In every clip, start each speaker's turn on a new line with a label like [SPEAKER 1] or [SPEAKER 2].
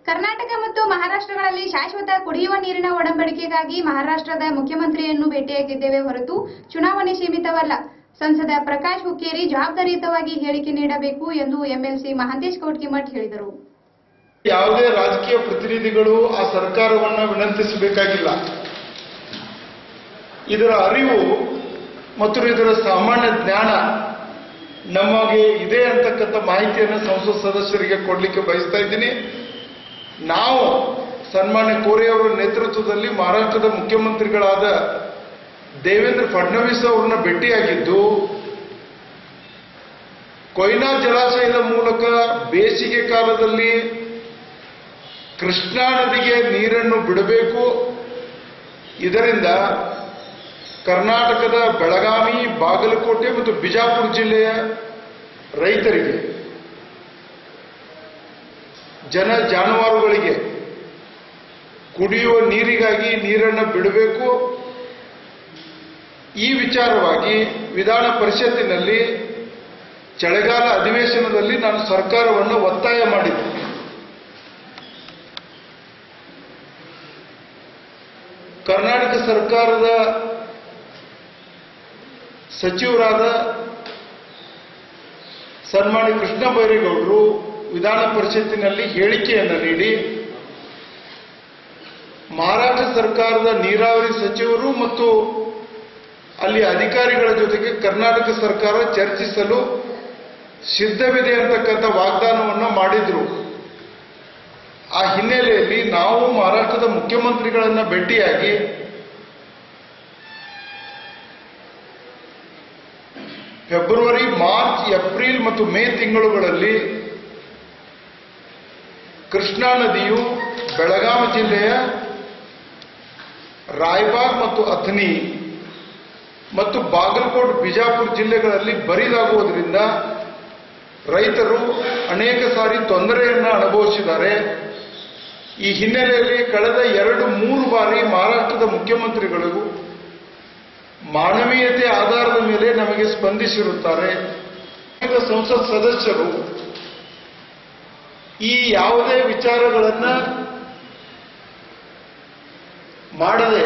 [SPEAKER 1] ಕರ್ನಾಟಕ ಮತ್ತು ಮಹಾರಾಷ್ಟ್ರಗಳಲ್ಲಿ ಶಾಶ್ವತ ಕುಡಿಯುವ ನೀರಿನ ಒಡಂಬಡಿಕೆಗಾಗಿ ಮಹಾರಾಷ್ಟ್ರದ ಮುಖ್ಯಮಂತ್ರಿಯನ್ನು ಭೇಟಿಯಾಗಿದ್ದೇವೆ ಹೊರತು ಚುನಾವಣೆ ಸೀಮಿತವಲ್ಲ ಸಂಸದ ಪ್ರಕಾಶ್ ಹುಕ್ಕೇರಿ ಜವಾಬ್ದಾರಿಯುತವಾಗಿ ಹೇಳಿಕೆ ನೀಡಬೇಕು ಎಂದು ಎಂಎಲ್ಸಿ ಮಹಾಂತೇಶ್ ಕೌಟ್ಕಿಮಠ್ ಹೇಳಿದರು
[SPEAKER 2] ಯಾವುದೇ ರಾಜಕೀಯ ಪ್ರತಿನಿಧಿಗಳು ಆ ಸರ್ಕಾರವನ್ನ ವಿನಂತಿಸಬೇಕಾಗಿಲ್ಲ ಇದರ ಅರಿವು ಮತ್ತು ಇದರ ಸಾಮಾನ್ಯ ಜ್ಞಾನ ನಮಗೆ ಇದೆ ಅಂತಕ್ಕಂಥ ಮಾಹಿತಿಯನ್ನು ಸಂಸತ್ ಸದಸ್ಯರಿಗೆ ಕೊಡಲಿಕ್ಕೆ ಬಯಸ್ತಾ ಇದ್ದೀನಿ ನಾವು ಸನ್ಮಾನ್ಯ ಕೋರೆ ಅವರ ನೇತೃತ್ವದಲ್ಲಿ ಮಹಾರಾಷ್ಟ್ರದ ಮುಖ್ಯಮಂತ್ರಿಗಳಾದ ದೇವೇಂದ್ರ ಫಡ್ನವೀಸ್ ಅವರನ್ನ ಭೇಟಿಯಾಗಿದ್ದು ಕೊಯ್ನಾ ಜಲಾಶಯದ ಮೂಲಕ ಬೇಸಿಗೆ ಕಾಲದಲ್ಲಿ ಕೃಷ್ಣಾ ನದಿಗೆ ನೀರನ್ನು ಬಿಡಬೇಕು ಇದರಿಂದ ಕರ್ನಾಟಕದ ಬೆಳಗಾವಿ ಬಾಗಲಕೋಟೆ ಮತ್ತು ಬಿಜಾಪುರ ಜಿಲ್ಲೆಯ ರೈತರಿಗೆ ಜನ ಜಾನುವಾರುಗಳಿಗೆ ಕುಡಿಯುವ ನೀರಿಗಾಗಿ ನೀರನ್ನು ಬಿಡಬೇಕು ಈ ವಿಚಾರವಾಗಿ ವಿಧಾನ ಪರಿಷತ್ತಿನಲ್ಲಿ ಚಳಿಗಾಲ ಅಧಿವೇಶನದಲ್ಲಿ ನಾನು ಸರ್ಕಾರವನ್ನು ಒತ್ತಾಯ ಮಾಡಿದ್ದೆ ಕರ್ನಾಟಕ ಸರ್ಕಾರದ ಸಚಿವರಾದ ಸನ್ಮಾನ್ಯ ಕೃಷ್ಣ ಬೈರೇಗೌಡರು ವಿಧಾನ ಪರಿಷತ್ತಿನಲ್ಲಿ ಹೇಳಿಕೆಯನ್ನು ನೀಡಿ ಮಹಾರಾಷ್ಟ್ರ ಸರ್ಕಾರದ ನೀರಾವರಿ ಸಚಿವರು ಮತ್ತು ಅಲ್ಲಿ ಅಧಿಕಾರಿಗಳ ಜೊತೆಗೆ ಕರ್ನಾಟಕ ಸರ್ಕಾರ ಚರ್ಚಿಸಲು ಸಿದ್ಧವಿದೆ ಅಂತಕ್ಕಂಥ ವಾಗ್ದಾನವನ್ನು ಮಾಡಿದ್ರು ಆ ಹಿನ್ನೆಲೆಯಲ್ಲಿ ನಾವು ಮಹಾರಾಷ್ಟ್ರದ ಮುಖ್ಯಮಂತ್ರಿಗಳನ್ನ ಭೇಟಿಯಾಗಿ ಫೆಬ್ರವರಿ ಮಾರ್ಚ್ ಏಪ್ರಿಲ್ ಮತ್ತು ಮೇ ತಿಂಗಳುಗಳಲ್ಲಿ ಕೃಷ್ಣಾ ನದಿಯು ಬೆಳಗಾವಿ ಜಿಲ್ಲೆಯ ರಾಯಬಾಗ್ ಮತ್ತು ಅಥಣಿ ಮತ್ತು ಬಾಗಲಕೋಟ್ ಬಿಜಾಪುರ ಜಿಲ್ಲೆಗಳಲ್ಲಿ ಬರಿದಾಗುವುದರಿಂದ ರೈತರು ಅನೇಕ ಸಾರಿ ತೊಂದರೆಯನ್ನು ಅನುಭವಿಸಿದ್ದಾರೆ ಈ ಹಿನ್ನೆಲೆಯಲ್ಲಿ ಕಳೆದ ಎರಡು ಮೂರು ಬಾರಿ ಮಹಾರಾಷ್ಟ್ರದ ಮುಖ್ಯಮಂತ್ರಿಗಳು ಮಾನವೀಯತೆ ಆಧಾರದ ಮೇಲೆ ನಮಗೆ ಸ್ಪಂದಿಸಿರುತ್ತಾರೆ ಈಗ ಸಂಸತ್ ಸದಸ್ಯರು ಈ ಯಾವುದೇ ವಿಚಾರಗಳನ್ನ ಮಾಡದೆ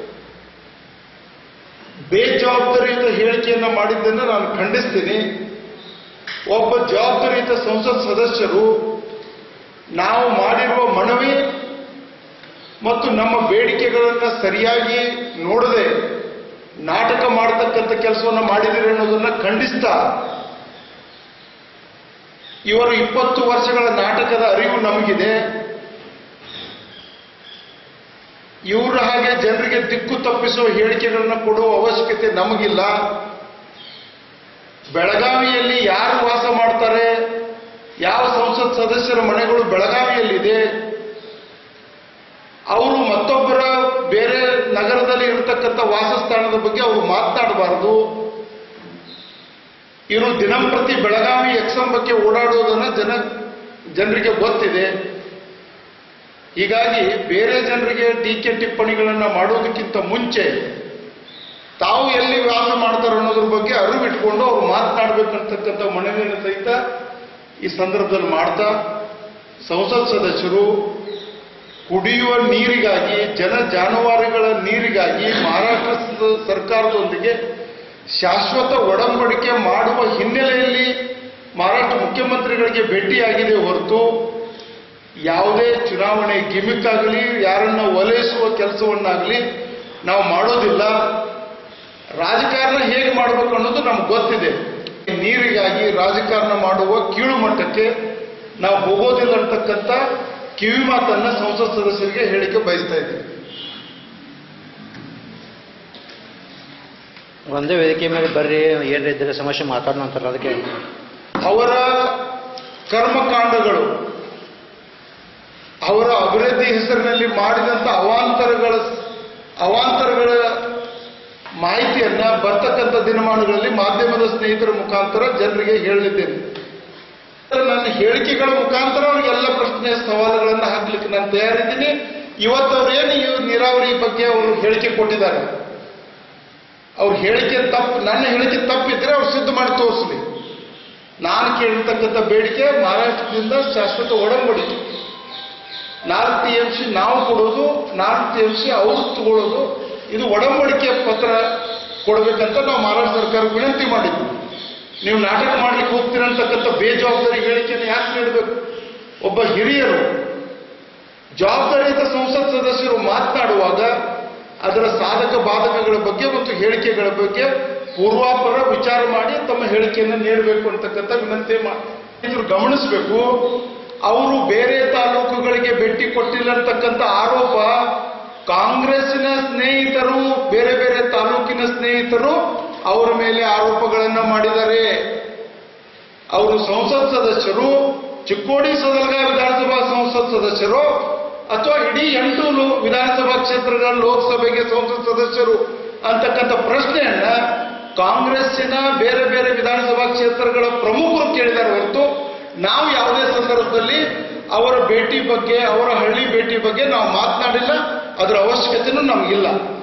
[SPEAKER 2] ಬೇಜವಾಬ್ದಾರಿಯುತ ಹೇಳಿಕೆಯನ್ನ ಮಾಡಿದ್ದನ್ನು ನಾನು ಖಂಡಿಸ್ತೀನಿ ಒಬ್ಬ ಜವಾಬ್ದಾರಿಯುತ ಸಂಸತ್ ಸದಸ್ಯರು ನಾವು ಮಾಡಿರುವ ಮನವಿ ಮತ್ತು ನಮ್ಮ ಬೇಡಿಕೆಗಳನ್ನು ಸರಿಯಾಗಿ ನೋಡದೆ ನಾಟಕ ಮಾಡತಕ್ಕಂಥ ಕೆಲಸವನ್ನು ಮಾಡಿದಿರಿ ಅನ್ನೋದನ್ನ ಖಂಡಿಸ್ತಾ ಇವರು ಇಪ್ಪತ್ತು ವರ್ಷಗಳ ನಾಟಕದ ಅರಿವು ನಮಗಿದೆ ಇವರ ಹಾಗೆ ಜನರಿಗೆ ದಿಕ್ಕು ತಪ್ಪಿಸುವ ಹೇಳಿಕೆಗಳನ್ನು ಕೊಡುವ ಅವಶ್ಯಕತೆ ನಮಗಿಲ್ಲ ಬೆಳಗಾವಿಯಲ್ಲಿ ಯಾರು ವಾಸ ಮಾಡ್ತಾರೆ ಯಾವ ಸಂಸತ್ ಸದಸ್ಯರ ಮನೆಗಳು ಬೆಳಗಾವಿಯಲ್ಲಿದೆ ಅವರು ಮತ್ತೊಬ್ಬರ ಬೇರೆ ನಗರದಲ್ಲಿ ಇರತಕ್ಕಂಥ ವಾಸಸ್ಥಾನದ ಬಗ್ಗೆ ಅವರು ಮಾತನಾಡಬಾರದು ಇವರು ದಿನಂಪ್ರತಿ ಬೆಳಗಾವಿ ಎಕ್ಸಂ ಬಗ್ಗೆ ಓಡಾಡುವುದನ್ನು ಜನ ಜನರಿಗೆ ಗೊತ್ತಿದೆ ಹೀಗಾಗಿ ಬೇರೆ ಜನರಿಗೆ ಟೀಕೆ ಟಿಪ್ಪಣಿಗಳನ್ನು ಮಾಡುವುದಕ್ಕಿಂತ ಮುಂಚೆ ತಾವು ಎಲ್ಲಿ ವಾಸ ಮಾಡ್ತಾರೆ ಅನ್ನೋದ್ರ ಬಗ್ಗೆ ಅರಿವಿಟ್ಕೊಂಡು ಅವ್ರು ಮಾತನಾಡಬೇಕಂತಕ್ಕಂಥ ಮನವಿಯನ್ನು ಸಹಿತ ಈ ಸಂದರ್ಭದಲ್ಲಿ ಮಾಡ್ತಾ ಸಂಸತ್ ಸದಸ್ಯರು ಕುಡಿಯುವ ನೀರಿಗಾಗಿ ಜನ ಜಾನುವಾರುಗಳ ನೀರಿಗಾಗಿ ಮಹಾರಾಷ್ಟ್ರ ಸ- ಸರ್ಕಾರದೊಂದಿಗೆ ಶಾಶ್ವತ ಒಡಂಬಡಿಕೆ ಮಾಡುವ ಹಿನ್ನೆಲೆಯಲ್ಲಿ ಮಹಾರಾಷ್ಟ್ರ ಮುಖ್ಯಮಂತ್ರಿಗಳಿಗೆ ಭೇಟಿಯಾಗಿದೆ ಹೊರತು ಯಾವುದೇ ಚುನಾವಣೆ ಗಿಮಿಕ್ ಆಗಲಿ ಯಾರನ್ನ ಒಲೈಸುವ ಕೆಲಸವನ್ನಾಗಲಿ ನಾವು ಮಾಡೋದಿಲ್ಲ ರಾಜಕಾರಣ ಹೇಗೆ ಮಾಡಬೇಕು ಅನ್ನೋದು ನಮ್ಗೆ ಗೊತ್ತಿದೆ ನೀರಿಗಾಗಿ ರಾಜಕಾರಣ ಮಾಡುವ ಕೀಳು ಮಟ್ಟಕ್ಕೆ ನಾವು ಹೋಗೋದಿಲ್ಲ ಅಂತಕ್ಕಂಥ ಕಿವಿ ಮಾತನ್ನ ಸಂಸತ್ ಸದಸ್ಯರಿಗೆ ಹೇಳಿಕೆ ಬಯಸ್ತಾ ಇದ್ದೀವಿ
[SPEAKER 3] ಒಂದೇ ವೇದಿಕೆ ಮೇಲೆ ಬರ್ರಿ ಏನ್ರ ಇದ್ರೆ ಸಮಸ್ಯೆ ಮಾತಾಡೋಣ ಅಂತಾರಲ್ಲ ಅದಕ್ಕೆ
[SPEAKER 2] ಅವರ ಕರ್ಮಕಾಂಡಗಳು ಅವರ ಅಭಿವೃದ್ಧಿ ಹೆಸರಿನಲ್ಲಿ ಮಾಡಿದಂಥ ಅವಾಂತರಗಳ ಅವಾಂತರಗಳ ಮಾಹಿತಿಯನ್ನ ಬರ್ತಕ್ಕಂಥ ದಿನಮಾನಗಳಲ್ಲಿ ಮಾಧ್ಯಮದ ಸ್ನೇಹಿತರ ಮುಖಾಂತರ ಜನರಿಗೆ ಹೇಳಲಿದ್ದೇನೆ ನನ್ನ ಹೇಳಿಕೆಗಳ ಮುಖಾಂತರ ಅವರಿಗೆಲ್ಲ ಪ್ರಶ್ನೆ ಸವಾಲುಗಳನ್ನು ಹಾಕ್ಲಿಕ್ಕೆ ನಾನು ತಯಾರಿದ್ದೀನಿ ಇವತ್ತು ಅವ್ರೇನು ಈ ನೀರಾವರಿ ಬಗ್ಗೆ ಅವರು ಹೇಳಿಕೆ ಕೊಟ್ಟಿದ್ದಾರೆ ಅವ್ರ ಹೇಳಿಕೆ ತಪ್ಪು ನನ್ನ ಹೇಳಿಕೆ ತಪ್ಪಿದ್ರೆ ಅವ್ರು ಸಿದ್ಧ ಮಾಡಿ ತೋರಿಸಲಿ ನಾನು ಕೇಳಿರ್ತಕ್ಕಂಥ ಬೇಡಿಕೆ ಮಹಾರಾಷ್ಟ್ರದಿಂದ ಶಾಶ್ವತ ಒಡಂಬಡಿಕೆ ನಾಲ್ಕು ಟಿ ಎಂ ಸಿ ನಾವು ಕೊಡೋದು ನಾಲ್ಕು ಟಿ ಎಂ ಸಿ ಅವ್ರು ತಗೊಳ್ಳೋದು ಇದು ಒಡಂಬಡಿಕೆ ಪತ್ರ ಕೊಡಬೇಕಂತ ನಾವು ಮಹಾರಾಷ್ಟ್ರ ಸರ್ಕಾರಕ್ಕೆ ವಿನಂತಿ ಮಾಡಿದ್ವಿ ನೀವು ನಾಟಕ ಮಾಡ್ಲಿಕ್ಕೆ ಹೋಗ್ತೀರಂತಕ್ಕಂಥ ಬೇಜವಾಬ್ದಾರಿ ಹೇಳಿಕೆಯನ್ನು ಯಾಕೆ ನೀಡಬೇಕು ಒಬ್ಬ ಹಿರಿಯರು ಜವಾಬ್ದಾರಿಯುತ ಸಂಸತ್ ಸದಸ್ಯರು ಮಾತನಾಡುವಾಗ ಅದರ ಸಾಧಕ ಬಾಧಕಗಳ ಬಗ್ಗೆ ಮತ್ತು ಹೇಳಿಕೆಗಳ ಬಗ್ಗೆ ಪೂರ್ವಾಪರ ವಿಚಾರ ಮಾಡಿ ತಮ್ಮ ಹೇಳಿಕೆಯನ್ನು ನೀಡಬೇಕು ಅಂತಕ್ಕಂಥ ವಿನಂತಿ ಮಾಡಿ ಇದ್ರು ಗಮನಿಸಬೇಕು ಅವರು ಬೇರೆ ತಾಲೂಕುಗಳಿಗೆ ಭೇಟಿ ಕೊಟ್ಟಿಲ್ಲ ಅಂತಕ್ಕಂಥ ಆರೋಪ ಕಾಂಗ್ರೆಸ್ಸಿನ ಸ್ನೇಹಿತರು ಬೇರೆ ಬೇರೆ ತಾಲೂಕಿನ ಸ್ನೇಹಿತರು ಅವರ ಮೇಲೆ ಆರೋಪಗಳನ್ನ ಮಾಡಿದ್ದಾರೆ ಅವರು ಸಂಸತ್ ಸದಸ್ಯರು ಚಿಕ್ಕೋಡಿ ಸದಲಗ ವಿಧಾನಸಭಾ ಸಂಸತ್ ಸದಸ್ಯರು ಅಥವಾ ಇಡೀ ಎಂಟು ಲೋ- ವಿಧಾನಸಭಾ ಕ್ಷೇತ್ರಗಳ ಲೋಕಸಭೆಗೆ ಸಂಸತ್ ಸದಸ್ಯರು ಅಂತಕ್ಕಂಥ ಪ್ರಶ್ನೆಯನ್ನ ಕಾಂಗ್ರೆಸ್ಸಿನ ಬೇರೆ ಬೇರೆ ವಿಧಾನಸಭಾ ಕ್ಷೇತ್ರಗಳ ಪ್ರಮುಖರು ಕೇಳಿದ್ದಾರೆ ಹೊರತು ನಾವು ಯಾವುದೇ ಸಂದರ್ಭದಲ್ಲಿ ಅವರ ಭೇಟಿ ಬಗ್ಗೆ ಅವರ ಹಳ್ಳಿ ಭೇಟಿ ಬಗ್ಗೆ ನಾವು ಮಾತನಾಡಿಲ್ಲ ಅದರ ಅವಶ್ಯಕತೆನೂ ನಮಗಿಲ್ಲ